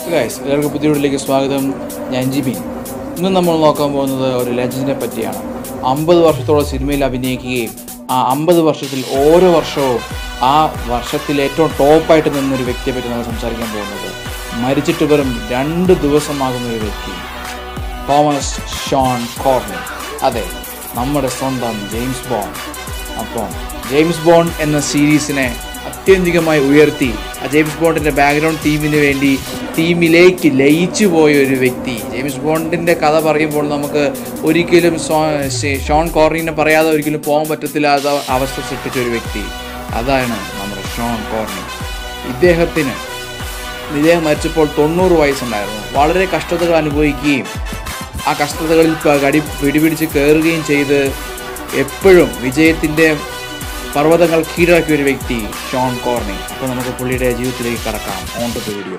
guys എല്ലാവർക്കും പുതിയ വീട്ടിലേക്ക് സ്വാഗതം ഞാൻ ജിബി ഇന്ന് നമ്മൾ നോക്കാൻ പോകുന്നത് ഒരു ലെജൻഡിനെ പറ്റിയാണ് അമ്പത് വർഷത്തോളം സിനിമയിൽ അഭിനയിക്കുകയും ആ അമ്പത് വർഷത്തിൽ ഓരോ വർഷവും ആ വർഷത്തിൽ ഏറ്റവും ടോപ്പായിട്ട് നിന്നൊരു വ്യക്തിയെ പറ്റി നമ്മൾ സംസാരിക്കാൻ പോകുന്നത് മരിച്ചിട്ട് വെറും രണ്ട് ദിവസമാകുന്ന ഒരു വ്യക്തി തോമസ് ഷോൺ കോർണി അതെ നമ്മുടെ സ്വന്തം ജെയിംസ് ബോണ്ട് അപ്പം ജെയിംസ് ബോണ്ട് എന്ന സീരീസിനെ അത്യന്തികമായി ഉയർത്തി ആ ജെയിംസ് ബോണ്ടിൻ്റെ ബാക്ക്ഗ്രൗണ്ട് ടീമിന് വേണ്ടി ടീമിലേക്ക് ലയിച്ചു പോയ ഒരു വ്യക്തി ജെയിംസ് ബോണ്ടിൻ്റെ കഥ പറയുമ്പോൾ നമുക്ക് ഒരിക്കലും സോ- ഷെ- ഷോൺ കോർണിനെ പറയാതെ ഒരിക്കലും പോകാൻ പറ്റത്തില്ലാത്ത അവസ്ഥ സൃഷ്ടിച്ച ഒരു വ്യക്തി അതാണ് നമ്മുടെ ഷോൺ കോർണി ഇദ്ദേഹത്തിന് ഇദ്ദേഹം മരിച്ചപ്പോൾ തൊണ്ണൂറ് വയസ്സുണ്ടായിരുന്നു വളരെ കഷ്ടതകൾ അനുഭവിക്കുകയും ആ കഷ്ടതകളിൽ പ- കടി പിടിപിടിച്ച് കയറുകയും ചെയ്ത് എപ്പോഴും വിജയത്തിൻ്റെ പർവ്വതങ്ങൾ കീഴടക്കിയ ഒരു വ്യക്തി ഷോൺ കോർണി അപ്പോൾ നമുക്ക് പുള്ളിയുടെ ജീവിതത്തിലേക്ക് കടക്കാം ഓൺ ടു വീഡിയോ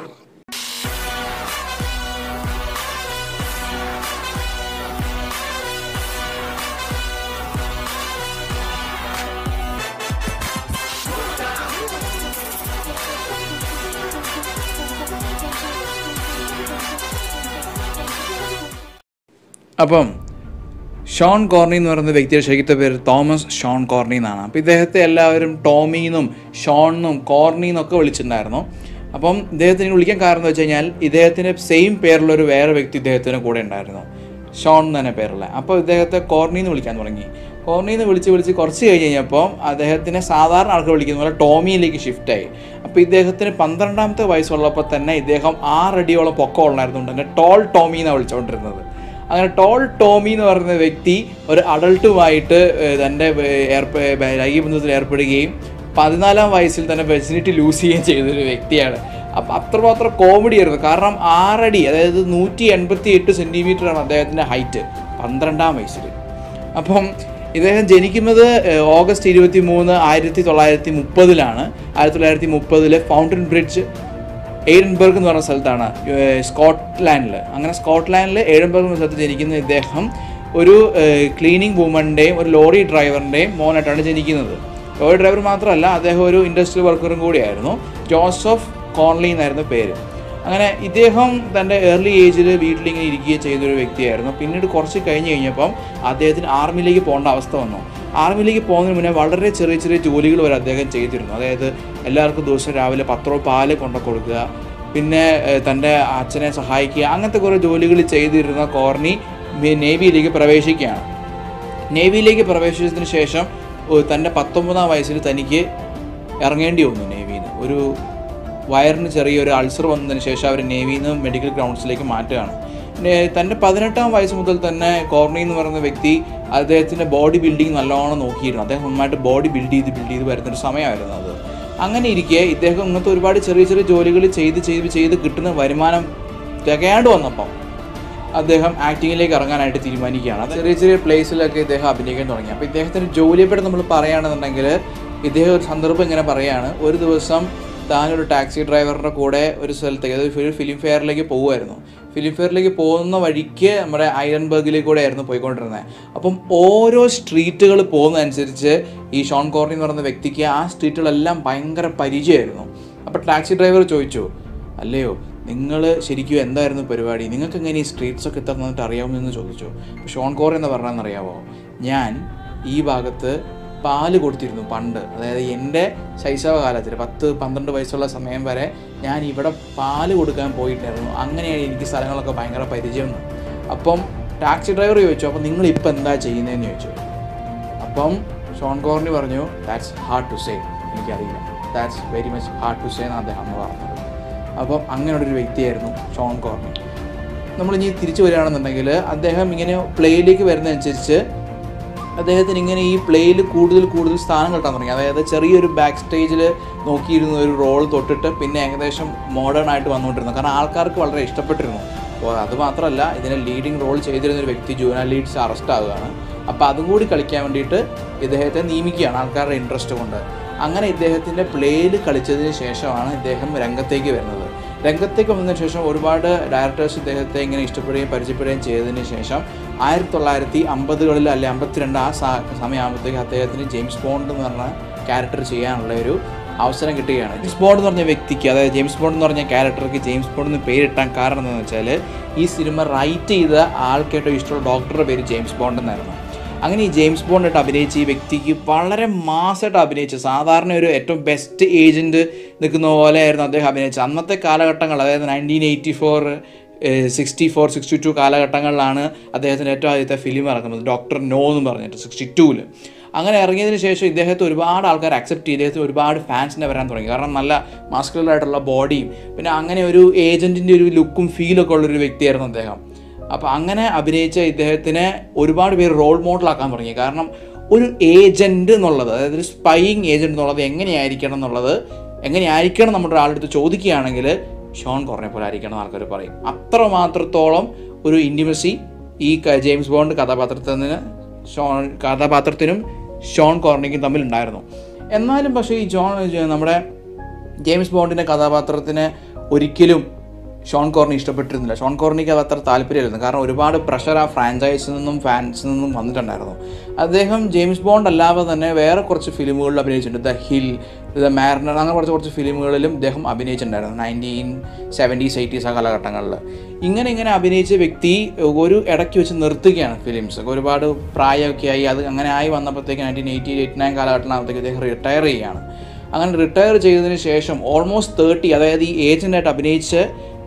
അപ്പം ഷോൺ കോർണി എന്ന് പറയുന്ന വ്യക്തിയുടെ ശരിക്കത്തെ പേര് തോമസ് ഷോൺ കോർണി എന്നാണ് അപ്പോൾ ഇദ്ദേഹത്തെ എല്ലാവരും ടോമി എന്നും ഷോൺ എന്നും കോർണി എന്നൊക്കെ വിളിച്ചിട്ടുണ്ടായിരുന്നു അപ്പം ഇദ്ദേഹത്തിന് വിളിക്കാൻ കാരണം എന്ന് വെച്ച് കഴിഞ്ഞാൽ ഇദ്ദേഹത്തിൻ്റെ സെയിം പേരുള്ള ഒരു വേറെ വ്യക്തി ഇദ്ദേഹത്തിന് കൂടെ ഉണ്ടായിരുന്നു ഷോൺ എന്ന് തന്നെ പേരുള്ള അപ്പോൾ ഇദ്ദേഹത്തെ കോർണി എന്ന് വിളിക്കാൻ തുടങ്ങി കോർണി എന്ന് വിളിച്ച് വിളിച്ച് കുറച്ച് കഴിഞ്ഞ് കഴിഞ്ഞപ്പോൾ അദ്ദേഹത്തിനെ സാധാരണ ആൾക്കാർ വിളിക്കുന്ന പോലെ ടോമിയിലേക്ക് ഷിഫ്റ്റായി അപ്പോൾ ഇദ്ദേഹത്തിന് പന്ത്രണ്ടാമത്തെ വയസ്സുള്ളപ്പോൾ തന്നെ ഇദ്ദേഹം ആറടിയോളം പൊക്കം ഉള്ളായിരുന്നുകൊണ്ട് തന്നെ ടോൾ ടോമി എന്നാണ് വിളിച്ചുകൊണ്ടിരുന്നത് അങ്ങനെ ടോൾ ടോമി എന്ന് പറയുന്ന വ്യക്തി ഒരു അഡൾട്ടുമായിട്ട് ഏഹ്, തൻ്റെ ഏഹ്, ഏർപ്പെ ബ- ലൈംഗിക ബന്ധത്തിൽ ഏർപ്പെടുകയും പതിനാലാം വയസ്സിൽ തന്നെ വെസിനിറ്റി ലൂസ് ചെയ്യുകയും ചെയ്തൊരു വ്യക്തിയാണ് അപ്പം അത്രമാത്രം കോമഡി ആയിരുന്നു കാരണം ആറടി അതായത് നൂറ്റി എൺപത്തി എട്ട് സെൻറ്റിമീറ്ററാണ് അദ്ദേഹത്തിൻ്റെ ഹൈറ്റ് പന്ത്രണ്ടാം വയസ്സിൽ അപ്പം ഇദ്ദേഹം ജനിക്കുന്നത് ഏഹ്, ഓഗസ്റ്റ് ഇരുപത്തി മൂന്ന് ആയിരത്തി തൊള്ളായിരത്തി മുപ്പതിലാണ് ആയിരത്തി തൊള്ളായിരത്തി മുപ്പതിലെ ഫൗണ്ടൻ ബ്രിഡ്ജ് എയ്ഡൻബർഗ് എന്ന് പറഞ്ഞ സ്ഥലത്താണ് ഏഹ് സ്കോട്ട്ലാൻഡിൽ അങ്ങനെ സ്കോട്ട്ലാൻഡിൽ എയ്ഡൻബർഗ് എന്ന സ്ഥലത്ത് ജനിക്കുന്ന ഇദ്ദേഹം ഒരു ക്ലീനിങ് വുമൻ്റെയും ഒരു ലോറി ഡ്രൈവറിൻ്റെയും മോനായിട്ടാണ് ജനിക്കുന്നത് ലോറി ഡ്രൈവർ മാത്രമല്ല അദ്ദേഹം ഒരു ഇൻഡസ്ട്രിയൽ വർക്കറും കൂടിയായിരുന്നു ജോസഫ് കോൺലി എന്നായിരുന്നു പേര് അങ്ങനെ ഇദ്ദേഹം തൻ്റെ ഏർലി ഏജിൽ വീട്ടിലിങ്ങനെ ഇരിക്കുകയും ചെയ്തൊരു വ്യക്തിയായിരുന്നു പിന്നീട് കുറച്ച് കഴിഞ്ഞ് കഴിഞ്ഞപ്പം അദ്ദേഹത്തിന് ആർമിയിലേക്ക് പോകേണ്ട അവസ്ഥ വന്നു ആർമിയിലേക്ക് പോകുന്നതിന് മുന്നേ വളരെ ചെറിയ ചെറിയ ജോലികൾ വരെ അദ്ദേഹം ചെയ്തിരുന്നു അതായത് എല്ലാവർക്കും ദിവസം രാവിലെ പത്രോ പാല് കൊണ്ടു കൊടുക്കുക പിന്നെ ഏഹ്, തൻ്റെ അച്ഛനെ സഹായിക്കുക അങ്ങനത്തെ കുറേ ജോലികൾ ചെയ്തിരുന്ന കോർണി മി- നേവിയിലേക്ക് പ്രവേശിക്കുകയാണ് നേവിയിലേക്ക് പ്രവേശിച്ചതിന് ശേഷം ഏഹ്, തൻ്റെ പത്തൊമ്പതാം വയസ്സിൽ തനിക്ക് ഇറങ്ങേണ്ടി വന്നു നേവിയിൽ നിന്ന് ഒരു വയറിന് ചെറിയൊരു അൾസർ വന്നതിന് ശേഷം അവർ നേവിയിൽ നിന്ന് മെഡിക്കൽ ഗ്രൗണ്ട്സിലേക്ക് മാറ്റുകയാണ് നേ- തൻ്റെ പതിനെട്ടാം വയസ്സ് മുതൽ തന്നെ കോർണി എന്ന് പറയുന്ന വ്യക്തി അദ്ദേഹത്തിൻ്റെ ബോഡി ബിൽഡിംഗ് നല്ലോണം നോക്കിയിരുന്നു അദ്ദേഹം നന്നായിട്ട് ബോഡി ബിൽഡ് ചെയ്ത് ബിൽഡ് ചെയ്ത് വരുന്നൊരു സമയമായിരുന്നു അത് അങ്ങനെ ഇരിക്കെ ഇദ്ദേഹം ഇങ്ങനത്തെ ഒരുപാട് ചെറിയ ചെറിയ ജോലികൾ ചെയ്ത് ചെയ്ത് ചെയ്ത് കിട്ടുന്ന വരുമാനം തികയാണ്ട് വന്നപ്പോൾ അദ്ദേഹം ആക്ടിങ്ങിലേക്ക് ഇറങ്ങാനായിട്ട് തീരുമാനിക്കുകയാണ് അത് ചെറിയ ചെറിയ പ്ലേസിലൊക്കെ ഇദ്ദേഹം അഭിനയിക്കാൻ തുടങ്ങി അപ്പോൾ ഇദ്ദേഹത്തിൻ്റെ ജോലിയെപ്പറ്റി നമ്മൾ പറയുകയാണെന്നുണ്ടെങ്കിൽ ഇദ്ദേഹം ഒരു സന്ദർഭം ഇങ്ങനെ പറയാണ് ഒരു ദിവസം താനൊരു ടാക്സി ഡ്രൈവറിൻ്റെ കൂടെ ഒരു സ്ഥലത്തേക്ക് അതായത് ഒരു ഫിലിം ഫെയറിലേക്ക് പോകുമായിരുന്നു ഫിലിം ഫെയറിലേക്ക് പോകുന്ന വഴിക്ക് നമ്മുടെ ഐറൻബർഗിലേക്ക് കൂടെ ആയിരുന്നു പോയിക്കൊണ്ടിരുന്നത് അപ്പം ഓരോ സ്ട്രീറ്റുകൾ പോകുന്നതനുസരിച്ച് ഈ ഷോൺ കോർണി എന്ന് പറയുന്ന വ്യക്തിക്ക് ആ സ്ട്രീറ്റുകളെല്ലാം ഭയങ്കര പരിചയമായിരുന്നു അപ്പോൾ ടാക്സി ഡ്രൈവർ ചോദിച്ചു അല്ലയോ നിങ്ങൾ ശരിക്കും എന്തായിരുന്നു പരിപാടി നിങ്ങൾക്ക് എങ്ങനെ ഈ സ്ട്രീറ്റ്സ് ഒക്കെ ഇത്ര നന്നായിട്ട് അറിയാമെന്ന് ചോദിച്ചു അപ്പോൾ ഷോൺ കോർ എന്ന് പറഞ്ഞാൽ ഞാൻ ഈ ഭാഗത്ത് പാല് കൊടുത്തിരുന്നു പണ്ട് അതായത് എൻ്റെ ശൈശവ കാലത്തിൽ പത്ത് പന്ത്രണ്ട് വയസ്സുള്ള സമയം വരെ ഞാൻ ഇവിടെ പാല് കൊടുക്കാൻ പോയിട്ടായിരുന്നു അങ്ങനെയാണ് എനിക്ക് സ്ഥലങ്ങളൊക്കെ ഭയങ്കര പരിചയം അപ്പം ടാക്സി ഡ്രൈവർ ചോദിച്ചു അപ്പം നിങ്ങൾ ഇപ്പം എന്താ ചെയ്യുന്നതെന്ന് ചോദിച്ചു അപ്പം ഷോൺ കോർണി പറഞ്ഞു ദാറ്റ്സ് ഹാർഡ് ടു സേ എനിക്കറിയില്ല that's very much hard to say എന്നാണ് അദ്ദേഹം അന്ന് പറഞ്ഞത് അപ്പം അങ്ങനെയുള്ളൊരു വ്യക്തിയായിരുന്നു ഷോൺ കോർണി നമ്മൾ ഇനി തിരിച്ചു വരികയാണെന്നുണ്ടെങ്കിൽ അദ്ദേഹം ഇങ്ങനെ പ്ലേയിലേക്ക് വരുന്നതനുസരിച്ച് അദ്ദേഹത്തിന് ഇങ്ങനെ ഈ പ്ലേയിൽ കൂടുതൽ കൂടുതൽ സ്ഥാനം കിട്ടാൻ തുടങ്ങി അതായത് ചെറിയൊരു ബാക്ക് സ്റ്റേജിൽ നോക്കിയിരുന്ന ഒരു റോൾ തൊട്ടിട്ട് പിന്നെ ഏകദേശം മോഡേൺ ആയിട്ട് വന്നുകൊണ്ടിരുന്നു കാരണം ആൾക്കാർക്ക് വളരെ ഇഷ്ടപ്പെട്ടിരുന്നു അപ്പോൾ അത് മാത്രമല്ല ഇതിനെ ലീഡിങ് റോൾ ചെയ്തിരുന്ന ഒരു വ്യക്തി ജൂന ലീഡ്സ് അറസ്റ്റ് ആവുകയാണ് അപ്പോൾ അതും കൂടി കളിക്കാൻ വേണ്ടിയിട്ട് ഇദ്ദേഹത്തെ നിയമിക്കുകയാണ് ആൾക്കാരുടെ ഇൻട്രസ്റ്റ് കൊണ്ട് അങ്ങനെ ഇദ്ദേഹത്തിൻ്റെ പ്ലേയിൽ കളിച്ചതിന് ശേഷമാണ് ഇദ്ദേഹം രംഗത്തേക്ക് വരുന്നത് രംഗത്തേക്ക് വന്നതിന് ശേഷം ഒരുപാട് ഡയറക്ടേഴ്സ് ഇദ്ദേഹത്തെ ഇങ്ങനെ ഇഷ്ടപ്പെടുകയും പരിചയപ്പെടുകയും ചെയ്തതിന് ശേഷം ആയിരത്തി തൊള്ളായിരത്തി അമ്പതുകളിൽ അല്ലെ അമ്പത്തിരണ്ട് ആ സാ സമയമാകുമ്പോഴത്തേക്ക് അദ്ദേഹത്തിന് ജെയിംസ് ബോണ്ട് എന്ന് പറഞ്ഞ ക്യാരക്ടർ ചെയ്യാനുള്ള ഒരു അവസരം കിട്ടുകയാണ് ജെയിംസ് ബോണ്ട് എന്ന് പറഞ്ഞ വ്യക്തിക്ക് അതായത് ജെയിംസ് ബോണ്ട് എന്ന് പറഞ്ഞ ക്യാരക്ടർക്ക് ജെയിംസ് ബോണ്ട് എന്ന് പേരിട്ടാൻ കാരണം എന്താണെന്ന് വെച്ചാൽ ഈ സിനിമ റൈറ്റ് ചെയ്ത ആൾക്ക് ഏറ്റവും ഇഷ്ടമുള്ള ഡോക്ടറുടെ പേര് ജെയിംസ് ബോണ്ട് എന്നായിരുന്നു അങ്ങനെ ഈ ജെയിംസ് ബോണ്ടായിട്ട് അഭിനയിച്ച ഈ വ്യക്തിക്ക് വളരെ മാസമായിട്ട് അഭിനയിച്ചു സാധാരണ ഒരു ഏറ്റവും ബെസ്റ്റ് ഏജൻറ്റ് നിൽക്കുന്ന പോലെയായിരുന്നു അദ്ദേഹം അഭിനയിച്ചത് അന്നത്തെ കാലഘട്ടങ്ങൾ അതായത് nineteen eighty four sixty four sixty two കാലഘട്ടങ്ങളിലാണ് അദ്ദേഹത്തിൻ്റെ ഏറ്റവും ആദ്യത്തെ ഫിലിം ഇറങ്ങുന്നത് ഡോക്ടർ നോ എന്ന് പറഞ്ഞിട്ട് സിക്സ്റ്റി ടൂവിൽ അങ്ങനെ ഇറങ്ങിയതിന് ശേഷം ഇദ്ദേഹത്തെ ഒരുപാട് ആൾക്കാർ അക്സെപ്റ്റ് ചെയ്ത് ഇദ്ദേഹത്തിന് ഒരുപാട് ഫാൻസിനെ വരാൻ തുടങ്ങി കാരണം നല്ല മാസ്കുലർ ആയിട്ടുള്ള ബോഡിയും പിന്നെ അങ്ങനെ ഒരു ഏജൻറ്റിൻ്റെ ഒരു ലുക്കും ഫീലൊക്കെ ഉള്ളൊരു വ്യക്തിയായിരുന്നു അദ്ദേഹം അപ്പോൾ അങ്ങനെ അഭിനയിച്ച ഇദ്ദേഹത്തിനെ ഒരുപാട് പേര് റോൾ മോഡലാക്കാൻ തുടങ്ങി കാരണം ഒരു ഏജൻറ്റ് എന്നുള്ളത് അതായത് ഒരു സ്പൈയിങ് ഏജൻറ്റ് എന്നുള്ളത് എങ്ങനെയായിരിക്കണം എന്നുള്ളത് എങ്ങനെയായിരിക്കണം നമ്മുടെ ഒരാളെടുത്ത് ചോദിക്കുകയാണെങ്കിൽ ഷോൺ കുറഞ്ഞ പോലെ ആയിരിക്കണം എന്ന് ആൾക്കാർ പറയും അത്രമാത്രത്തോളം ഒരു ഇൻറ്റിമസി ഈ ക- ജെയിംസ് ബോണ്ട് കഥാപാത്രത്തിന് ഷോൺ കഥാപാത്രത്തിനും ഷോൺ കോർണിക്കും തമ്മിലുണ്ടായിരുന്നു എന്നാലും പക്ഷേ ഈ ജോൺ നമ്മുടെ ജെയിംസ് ബോണ്ടിൻ്റെ കഥാപാത്രത്തിന് ഒരിക്കലും ഷോൺ കോർണി ഇഷ്ടപ്പെട്ടിരുന്നില്ല ഷോൺ കോർണിക്ക് അത് അത്ര താല്പര്യമായിരുന്നു കാരണം ഒരുപാട് പ്രഷർ ആ ഫ്രാഞ്ചൈസിൽ നിന്നും ഫാൻസിൽ നിന്നും വന്നിട്ടുണ്ടായിരുന്നു അദ്ദേഹം ജെയിംസ് ബോണ്ട് അല്ലാതെ തന്നെ വേറെ കുറച്ച് ഫിലിമുകളിൽ അഭിനയിച്ചിട്ടുണ്ട് ദ ഹിൽ ദ മാരിനർ അങ്ങനെ കുറച്ച് കുറച്ച് ഫിലിമുകളിലും ഇദ്ദേഹം അഭിനയിച്ചിട്ടുണ്ടായിരുന്നു നയൻറ്റീൻ സെവൻറ്റീസ് എയ്റ്റീസ് ആ കാലഘട്ടങ്ങളിൽ ഇങ്ങനെ ഇങ്ങനെ അഭിനയിച്ച വ്യക്തി ഒരു ഇടയ്ക്ക് വെച്ച് നിർത്തുകയാണ് ഫിലിംസ് ഒരുപാട് പ്രായമൊക്കെ ആയി അത് അങ്ങനെ ആയി വന്നപ്പോഴത്തേക്ക് നയൻറ്റീൻ എയ്റ്റി എയ്റ്റി നയൻ കാലഘട്ടത്തിനകത്തേക്ക് അദ്ദേഹം റിട്ടയർ ചെയ്യുകയാണ് അങ്ങനെ റിട്ടയർ ചെയ്തതിന് ശേഷം ഓൾമോസ്റ്റ് തേർട്ടി അതായത് ഈ ഏജൻ്റായിട്ട് അഭിനയിച്ച്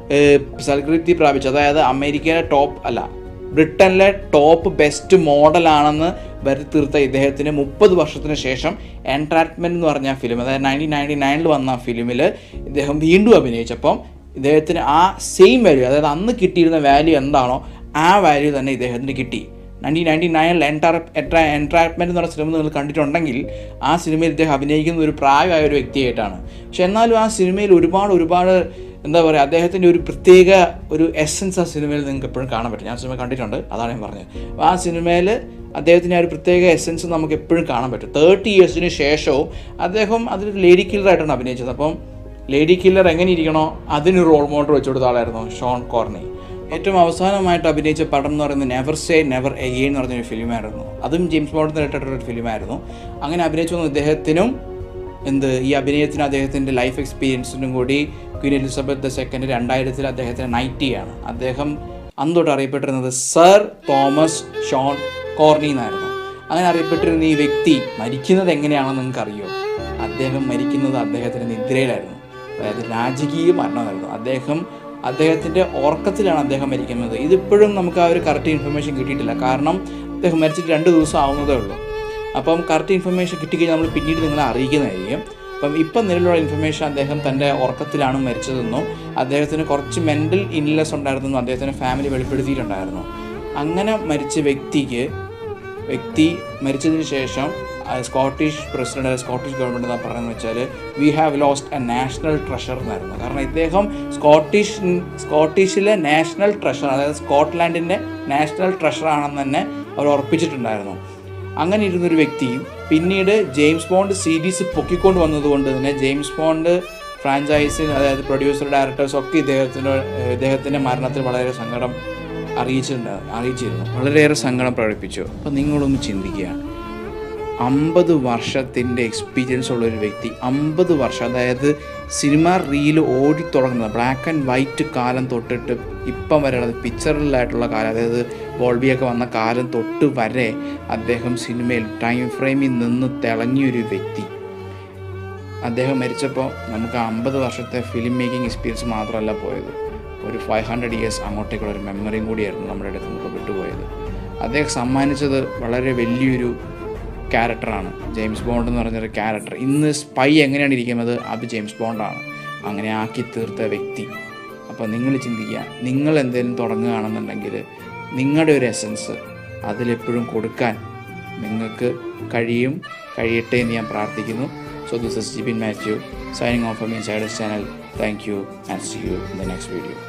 സൽകൃതി പ്രാപിച്ചു അതായത് അമേരിക്കയിലെ ടോപ്പ് അല്ല ബ്രിട്ടനിലെ ടോപ്പ് ബെസ്റ്റ് മോഡലാണെന്ന് വരുത്തി തീർത്ത ഇദ്ദേഹത്തിന് മുപ്പത് വർഷത്തിന് ശേഷം എൻട്രാറ്റ്മെൻറ്റ് എന്ന് പറഞ്ഞ ഫിലിം അതായത് നയൻറ്റീൻ നയൻറ്റി നയനിൽ വന്ന ഫിലിമിൽ ഇദ്ദേഹം വീണ്ടും അഭിനയിച്ചപ്പം ഇദ്ദേഹത്തിന് ആ സെയിം വാല്യൂ അതായത് അന്ന് കിട്ടിയിരുന്ന വാല്യൂ എന്താണോ ആ വാല്യൂ തന്നെ ഇദ്ദേഹത്തിന് കിട്ടി നയൻറ്റീൻ നയൻറ്റി നയനിൽ എൻറ്റാർ എട്രാ എൻട്രാക്ട്മെൻറ്റ് എന്ന് പറഞ്ഞ സിനിമ നിങ്ങൾ കണ്ടിട്ടുണ്ടെങ്കിൽ ആ സിനിമയിൽ ഇദ്ദേഹം അഭിനയിക്കുന്ന ഒരു പ്രായമായ ഒരു വ്യക്തിയായിട്ടാണ് പക്ഷെ എന്നാലും ആ സിനിമയിൽ ഒരുപാട് ഒരുപാട് എന്താ പറയുക അദ്ദേഹത്തിൻ്റെ ഒരു പ്രത്യേക ഒരു എസൻസ് ആ സിനിമയിൽ നിങ്ങൾക്ക് എപ്പോഴും കാണാൻ പറ്റും ഞാൻ സിനിമ കണ്ടിട്ടുണ്ട് അതാണ് ഞാൻ പറഞ്ഞത് അപ്പോൾ ആ സിനിമയിൽ അദ്ദേഹത്തിൻ്റെ ആ ഒരു പ്രത്യേക എസൻസ് നമുക്ക് എപ്പോഴും കാണാൻ പറ്റും തേർട്ടി ഇയേഴ്സിന് ശേഷവും അദ്ദേഹം അതിൽ ലേഡി കില്ലറായിട്ടാണ് അഭിനയിച്ചത് അപ്പം ലേഡി കില്ലർ എങ്ങനെ ഇരിക്കണോ അതിനൊരു റോൾ മോഡൽ വെച്ചു കൊടുത്ത ആളായിരുന്നു ഷോൺ കോർണി ഏറ്റവും അവസാനമായിട്ട് അഭിനയിച്ച പടം എന്ന് പറയുന്നത് നെവർ സേ നെവർ എഗെയിൻ എന്ന് പറഞ്ഞൊരു ഫിലിമായിരുന്നു അതും ജെയിംസ് ബോണ്ടിന് റിലേറ്റഡ് ഫിലിമായിരുന്നു അങ്ങനെ അഭിനയിച്ചു വന്ന ഇദ്ദേഹത്തിനും എന്ത് ഈ അഭിനയത്തിന് അദ്ദേഹത്തിൻ്റെ ലൈഫ് എക്സ്പീരിയൻസിനും കൂടി ക്വീൻ എലിസബത്ത് ദ സെക്കൻഡ് രണ്ടായിരത്തിൽ അദ്ദേഹത്തിന് നൈറ്റ് ആണ് അദ്ദേഹം അന്ന് തൊട്ട് അറിയപ്പെട്ടിരുന്നത് സർ തോമസ് ഷോൺ കോർണി എന്നായിരുന്നു അങ്ങനെ അറിയപ്പെട്ടിരുന്ന ഈ വ്യക്തി മരിക്കുന്നത് എങ്ങനെയാണെന്ന് നിങ്ങൾക്ക് അറിയോ അദ്ദേഹം മരിക്കുന്നത് അദ്ദേഹത്തിൻ്റെ നിദ്രയിലായിരുന്നു അതായത് രാജകീയ മരണമായിരുന്നു അദ്ദേഹം അദ്ദേഹത്തിൻ്റെ ഉറക്കത്തിലാണ് അദ്ദേഹം മരിക്കുന്നത് ഇതിപ്പോഴും നമുക്ക് ആ ഒരു കറക്റ്റ് ഇൻഫർമേഷൻ കിട്ടിയിട്ടില്ല കാരണം അദ്ദേഹം മരിച്ചിട്ട് രണ്ട് ദിവസം ആവുന്നതേ ഉള്ളൂ അപ്പം കറക്റ്റ് ഇൻഫർമേഷൻ കിട്ടിക്കഴിഞ്ഞാൽ നമ്മൾ പിന്നീട് നിങ്ങളെ അറിയിക്കുന്നതായിരിക്കും അപ്പം ഇപ്പം നിലവിലുള്ള ഇൻഫർമേഷൻ അദ്ദേഹം തൻ്റെ ഉറക്കത്തിലാണ് മരിച്ചതെന്നും അദ്ദേഹത്തിന് കുറച്ച് മെൻ്റൽ ഇൻലെസ് ഉണ്ടായിരുന്നെന്നും അദ്ദേഹത്തിൻ്റെ ഫാമിലി വെളിപ്പെടുത്തിയിട്ടുണ്ടായിരുന്നു അങ്ങനെ മരിച്ച വ്യക്തിക്ക് വ്യക്തി മരിച്ചതിന് ശേഷം ആ, സ്കോട്ടിഷ് പ്രസിഡന്റ് സ്കോട്ടിഷ് ഗവൺമെൻറ് എന്താ പറയുന്നത് വെച്ചാൽ we have lost a national treasure എന്നായിരുന്നു കാരണം ഇദ്ദേഹം സ്കോട്ടിഷ് സ്കോട്ടിഷിലെ നാഷണൽ ട്രഷർ അതായത് സ്കോട്ട്ലാൻഡിൻ്റെ നാഷണൽ ട്രഷർ ആണെന്ന് തന്നെ അവർ ഉറപ്പിച്ചിട്ടുണ്ടായിരുന്നു അങ്ങനെ ഇരുന്നൊരു വ്യക്തിയും പിന്നീട് ജെയിംസ് ബോണ്ട് സീരീസ് പൊക്കിക്കൊണ്ട് വന്നതുകൊണ്ട് തന്നെ ജെയിംസ് ബോണ്ട് ഫ്രാഞ്ചൈസിൽ അതായത് പ്രൊഡ്യൂസർ ഡയറക്ടേഴ്സ് ഒക്കെ ഇദ്ദേഹത്തിൻ്റെ ഇദ്ദേഹത്തിൻ്റെ മരണത്തിൽ വളരെ സങ്കടം അറിയിച്ചിട്ടുണ്ട് അറിയിച്ചിരുന്നു വളരെയേറെ സങ്കടം പ്രകടിപ്പിച്ചു അപ്പം നിങ്ങളൊന്ന് ചിന്തിക്കുക അമ്പത് വർഷത്തിൻ്റെ എക്സ്പീരിയൻസ് ഉള്ള ഒരു വ്യക്തി അമ്പത് വർഷം അതായത് സിനിമ റീൽ ഓടി തുടങ്ങുന്നത് ബ്ലാക്ക് ആൻഡ് വൈറ്റ് കാലം തൊട്ടിട്ട് ഇപ്പം വരെ ഉള്ളത് പിക്ചറിലായിട്ടുള്ള കാലം അതായത് ബോൾബിയൊക്കെ വന്ന കാലം തൊട്ട് വരെ അദ്ദേഹം സിനിമയിൽ ടൈം ഫ്രെയിമിൽ നിന്ന് തിളങ്ങിയൊരു വ്യക്തി അദ്ദേഹം മരിച്ചപ്പോൾ നമുക്ക് അമ്പത് വർഷത്തെ ഫിലിം മേക്കിംഗ് എക്സ്പീരിയൻസ് മാത്രമല്ല പോയത് ഒരു ഫൈവ് ഹൺഡ്രഡ് ഇയേഴ്സ് അങ്ങോട്ടേക്കുള്ള ഒരു മെമ്മറിയും കൂടിയായിരുന്നു നമ്മുടെ അടുത്ത് നമുക്ക് വിട്ടുപോയത് അദ്ദേഹം സമ്മാനിച്ചത് വളരെ വലിയൊരു ക്യാരക്ടറാണ് ജെയിംസ് ബോണ്ട് എന്ന് പറഞ്ഞൊരു ക്യാരക്ടർ ഇന്ന് സ്പൈ എങ്ങനെയാണ് ഇരിക്കുന്നത് അത് ജെയിംസ് ബോണ്ടാണ് അങ്ങനെ ആക്കി തീർത്ത വ്യക്തി അപ്പോൾ നിങ്ങൾ ചിന്തിക്കുക നിങ്ങൾ എന്തെങ്കിലും തുടങ്ങുകയാണെന്നുണ്ടെങ്കിൽ നിങ്ങളുടെ ഒരു എസൻസ് അതിലെപ്പോഴും കൊടുക്കാൻ നിങ്ങൾക്ക് കഴിയും കഴിയട്ടെ എന്ന് ഞാൻ പ്രാർത്ഥിക്കുന്നു so this is Jibin Mathew signing off mean sides channel thank you and see you in the next video